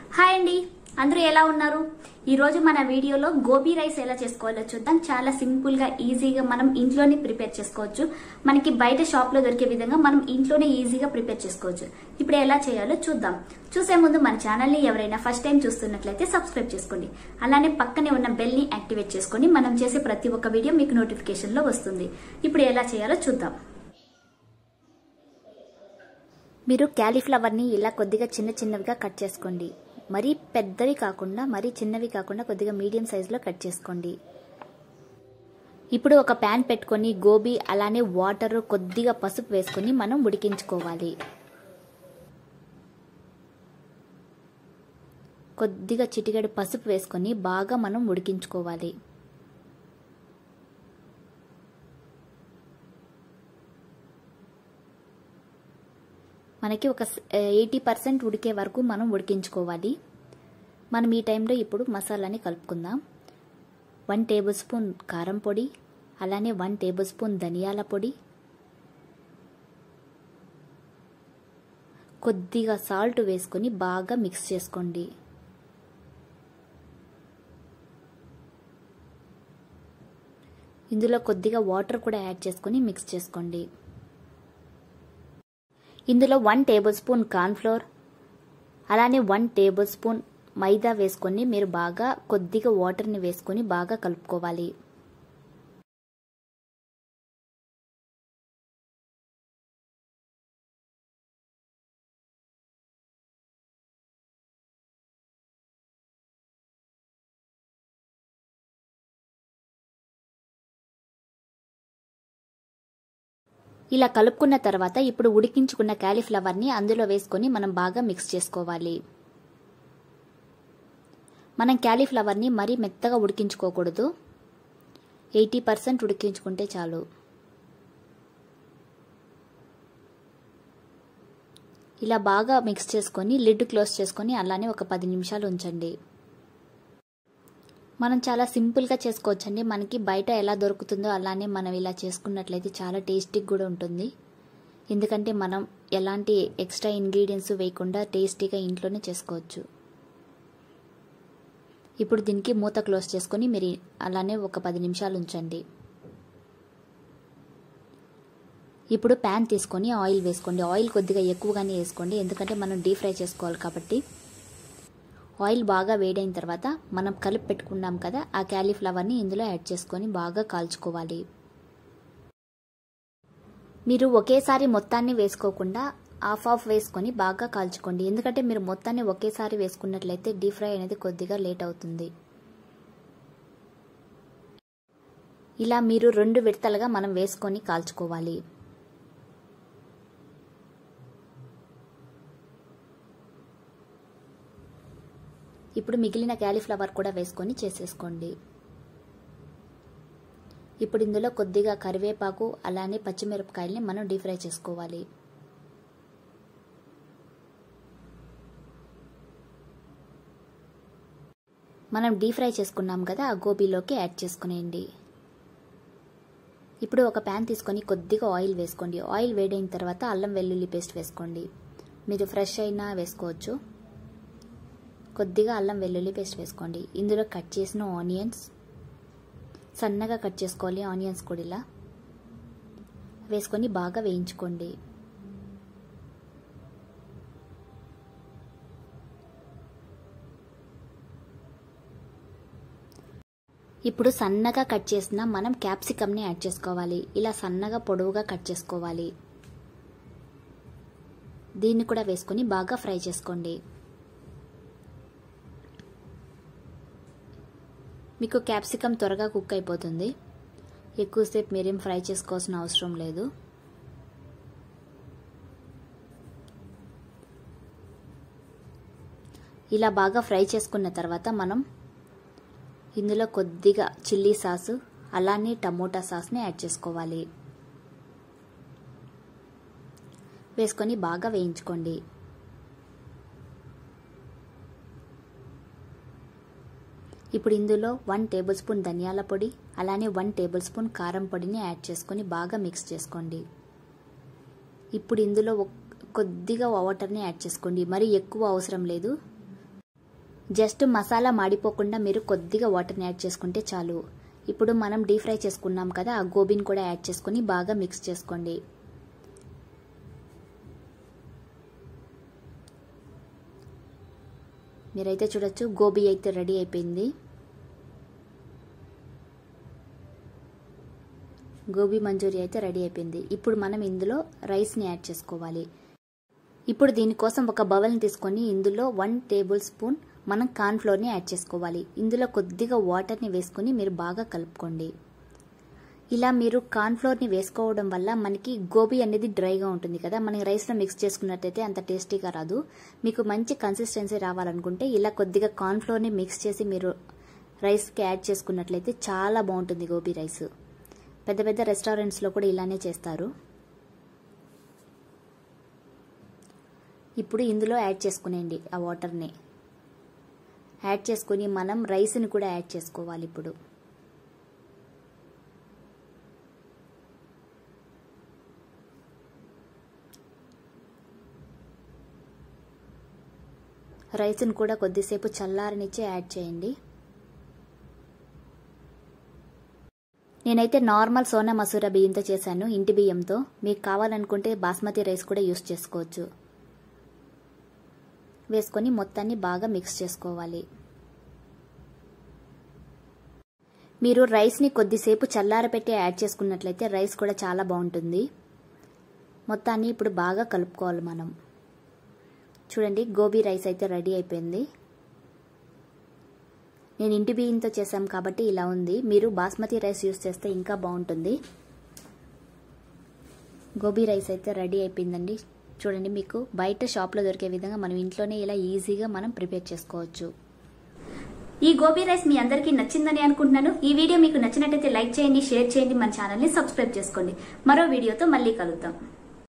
hi అండి అందరూ ఎలా ఉన్నారు ఈ రోజు మన వీడియోలో గోబీ రైస్ ఎలా చేసుకోవాలో చూద్దాం చాలా సింపుల్ గా ఈజీగా మనం ఇంట్లోనే ప్రిపేర్ చేసుకోవచ్చు మనకి బయట షాప్ లో దొరికే విధంగా మనం ఇంట్లోనే ఈజీగా ప్రిపేర్ చేసుకోవచ్చు ఇప్పుడు ఎలా చేయాలో చూద్దాం చూసే ముందు మన ఛానల్ ని ఎవరైనా ఫస్ట్ టైం చూస్తున్నట్లయితే సబ్స్క్రైబ్ చేసుకోండి అలానే పక్కనే ఉన్న బెల్ ని యాక్టివేట్ చేసుకోండి మనం చేసే ప్రతి ఒక్క వీడియో మీకు నోటిఫికేషన్ లో వస్తుంది ఇప్పుడు ఎలా చేయాలో చూద్దాం మీరు క్యాలీఫ్లవర్ని ఇలా కొద్దిగా చిన్న చిన్నవిగా కట్ చేసుకోండి మరీ పెద్దవి కాకుండా మరీ చిన్నవి కాకుండా కొద్దిగా మీడియం సైజులో కట్ చేసుకోండి ఇప్పుడు ఒక ప్యాన్ పెట్టుకొని గోబీ అలానే వాటర్ కొద్దిగా పసుపు వేసుకొని మనం ఉడికించుకోవాలి కొద్దిగా చిటికెడు పసుపు వేసుకొని బాగా మనం ఉడికించుకోవాలి మనకి ఒక ఎయిటీ పర్సెంట్ ఉడికే వరకు మనం ఉడికించుకోవాలి మనం ఈ టైంలో ఇప్పుడు మసాలాని కలుపుకుందాం వన్ టేబుల్ స్పూన్ కారం పొడి అలానే వన్ టేబుల్ స్పూన్ ధనియాల పొడి కొద్దిగా సాల్ట్ వేసుకొని బాగా మిక్స్ చేసుకోండి ఇందులో కొద్దిగా వాటర్ కూడా యాడ్ చేసుకొని మిక్స్ చేసుకోండి ఇందులో వన్ టేబుల్ స్పూన్ కార్న్ఫ్లోర్ అలానే వన్ టేబుల్ స్పూన్ మైదా వేసుకొని మీరు బాగా కొద్దిగా వాటర్ని వేసుకొని బాగా కలుపుకోవాలి ఇలా కలుపుకున్న తర్వాత ఇప్పుడు ఉడికించుకున్న క్యాలీఫ్లవర్ని అందులో వేసుకొని మనం బాగా మిక్స్ చేసుకోవాలి మనం క్యాలీఫ్లవర్ని మరీ మెత్తగా ఉడికించుకోకూడదు ఎయిటీ పర్సెంట్ ఉడికించుకుంటే చాలు ఇలా బాగా మిక్స్ చేసుకొని లిడ్ క్లోజ్ చేసుకొని అలానే ఒక పది నిమిషాలు ఉంచండి మనం చాలా సింపుల్గా చేసుకోవచ్చండి మనకి బయట ఎలా దొరుకుతుందో అలానే మనం ఇలా చేసుకున్నట్లయితే చాలా టేస్టీగా కూడా ఉంటుంది ఎందుకంటే మనం ఎలాంటి ఎక్స్ట్రా ఇంగ్రీడియంట్స్ వేయకుండా టేస్టీగా ఇంట్లోనే చేసుకోవచ్చు ఇప్పుడు దీనికి మూత క్లోజ్ చేసుకొని మీరు అలానే ఒక పది నిమిషాలు ఉంచండి ఇప్పుడు ప్యాన్ తీసుకొని ఆయిల్ వేసుకోండి ఆయిల్ కొద్దిగా ఎక్కువగానే వేసుకోండి ఎందుకంటే మనం డీప్ ఫ్రై చేసుకోవాలి కాబట్టి ఆయిల్ బాగా వేడైన తర్వాత మనం కలిపి పెట్టుకున్నాం కదా ఆ క్యాలీఫ్లవర్ని ఇందులో యాడ్ చేసుకొని బాగా కాల్చుకోవాలి మీరు ఒకేసారి మొత్తాన్ని వేసుకోకుండా హాఫ్ ఆఫ్ వేసుకొని బాగా కాల్చుకోండి ఎందుకంటే మీరు మొత్తాన్ని ఒకేసారి వేసుకున్నట్లయితే డీప్ ఫ్రై అనేది కొద్దిగా లేట్ అవుతుంది ఇలా మీరు రెండు విడతలుగా మనం వేసుకొని కాల్చుకోవాలి ఇప్పుడు మిగిలిన క్యాలీఫ్లవర్ కూడా వేసుకొని చేసేసుకోండి ఇప్పుడు ఇందులో కొద్దిగా కరివేపాకు అలానే పచ్చిమిరపకాయల్ని మనం డీప్ ఫ్రై చేసుకోవాలి మనం డీప్ ఫ్రై చేసుకున్నాం కదా ఆ గోబీలోకి యాడ్ చేసుకునేయండి ఇప్పుడు ఒక ప్యాన్ తీసుకొని కొద్దిగా ఆయిల్ వేసుకోండి ఆయిల్ వేడైన తర్వాత అల్లం వెల్లుల్లి పేస్ట్ వేసుకోండి మీరు ఫ్రెష్ అయినా వేసుకోవచ్చు కొద్దిగా అల్లం వెల్లుల్లి పేస్ట్ వేసుకోండి ఇందులో కట్ చేసిన ఆనియన్స్ సన్నగా కట్ చేసుకోవాలి ఆనియన్స్ కూడా ఇలా వేసుకొని బాగా వేయించుకోండి ఇప్పుడు సన్నగా కట్ చేసిన మనం క్యాప్సికమ్ని యాడ్ చేసుకోవాలి ఇలా సన్నగా పొడవుగా కట్ చేసుకోవాలి దీన్ని కూడా వేసుకొని బాగా ఫ్రై చేసుకోండి మీకు క్యాప్సికమ్ త్వరగా కుక్ అయిపోతుంది ఎక్కువసేపు మీరేం ఫ్రై చేసుకోవాల్సిన అవసరం లేదు ఇలా బాగా ఫ్రై చేసుకున్న తర్వాత మనం ఇందులో కొద్దిగా చిల్లీ సాసు అలానే టమోటా సాస్ని యాడ్ చేసుకోవాలి వేసుకొని బాగా వేయించుకోండి ఇప్పుడు ఇందులో వన్ టేబుల్ స్పూన్ ధనియాల పొడి అలానే వన్ టేబుల్ స్పూన్ కారం పొడిని యాడ్ చేసుకొని బాగా మిక్స్ చేసుకోండి ఇప్పుడు ఇందులో కొద్దిగా వాటర్ని యాడ్ చేసుకోండి మరి ఎక్కువ అవసరం లేదు జస్ట్ మసాలా మాడిపోకుండా మీరు కొద్దిగా వాటర్ని యాడ్ చేసుకుంటే చాలు ఇప్పుడు మనం డీప్ ఫ్రై చేసుకున్నాం కదా ఆ గోబీని కూడా యాడ్ చేసుకొని బాగా మిక్స్ చేసుకోండి మీరైతే చూడొచ్చు గోబీ అయితే రెడీ అయిపోయింది గోబీ మంచూరి అయితే రెడీ అయిపోయింది ఇప్పుడు మనం ఇందులో రైస్ని యాడ్ చేసుకోవాలి ఇప్పుడు దీనికోసం ఒక బౌల్ని తీసుకొని ఇందులో వన్ టేబుల్ స్పూన్ మనం కార్న్ఫ్లోర్ని యాడ్ చేసుకోవాలి ఇందులో కొద్దిగా వాటర్ని వేసుకొని మీరు బాగా కలుపుకోండి ఇలా మీరు కార్న్ఫ్లోర్ని వేసుకోవడం వల్ల మనకి గోబీ అనేది డ్రైగా ఉంటుంది కదా మనం రైస్లో మిక్స్ చేసుకున్నట్టయితే అంత టేస్టీగా రాదు మీకు మంచి కన్సిస్టెన్సీ రావాలనుకుంటే ఇలా కొద్దిగా కార్న్ఫ్లోర్ని మిక్స్ చేసి మీరు రైస్కి యాడ్ చేసుకున్నట్లయితే చాలా బాగుంటుంది గోబీ రైస్ పెద్ద పెద్ద రెస్టారెంట్స్లో కూడా ఇలానే చేస్తారు ఇప్పుడు ఇందులో యాడ్ చేసుకునేయండి ఆ వాటర్ని యాడ్ చేసుకుని మనం రైస్ని కూడా యాడ్ చేసుకోవాలి ఇప్పుడు రైస్ని కూడా కొద్దిసేపు చల్లారనిచ్చి యాడ్ చేయండి నేనైతే నార్మల్ సోనా మసూరా బియ్యంతో చేశాను ఇంటి బియ్యంతో మీకు కావాలనుకుంటే బాస్మతి రైస్ కూడా యూస్ చేసుకోవచ్చు వేసుకొని మొత్తాన్ని బాగా మిక్స్ చేసుకోవాలి మీరు రైస్ని కొద్దిసేపు చల్లారపెట్టి యాడ్ చేసుకున్నట్లయితే రైస్ కూడా చాలా బాగుంటుంది మొత్తాన్ని ఇప్పుడు బాగా కలుపుకోవాలి మనం చూడండి గోబీ రైస్ అయితే రెడీ అయిపోయింది నేను ఇంటి బియ్యంతో చేశాం కాబట్టి ఇలా ఉంది మీరు బాస్మతి రైస్ యూస్ చేస్తే ఇంకా బాగుంటుంది గోబీ రైస్ అయితే రెడీ అయిపోయిందండి చూడండి మీకు బయట షాప్లో దొరికే విధంగా మనం ఇంట్లోనే ఇలా ఈజీగా మనం ప్రిపేర్ చేసుకోవచ్చు ఈ గోబీ రైస్ మీ అందరికీ నచ్చిందని అనుకుంటున్నాను ఈ వీడియో మీకు నచ్చినట్టయితే లైక్ చేయండి షేర్ చేయండి మన ఛానల్ని సబ్స్క్రైబ్ చేసుకోండి మరో వీడియోతో మళ్ళీ కలుద్దాం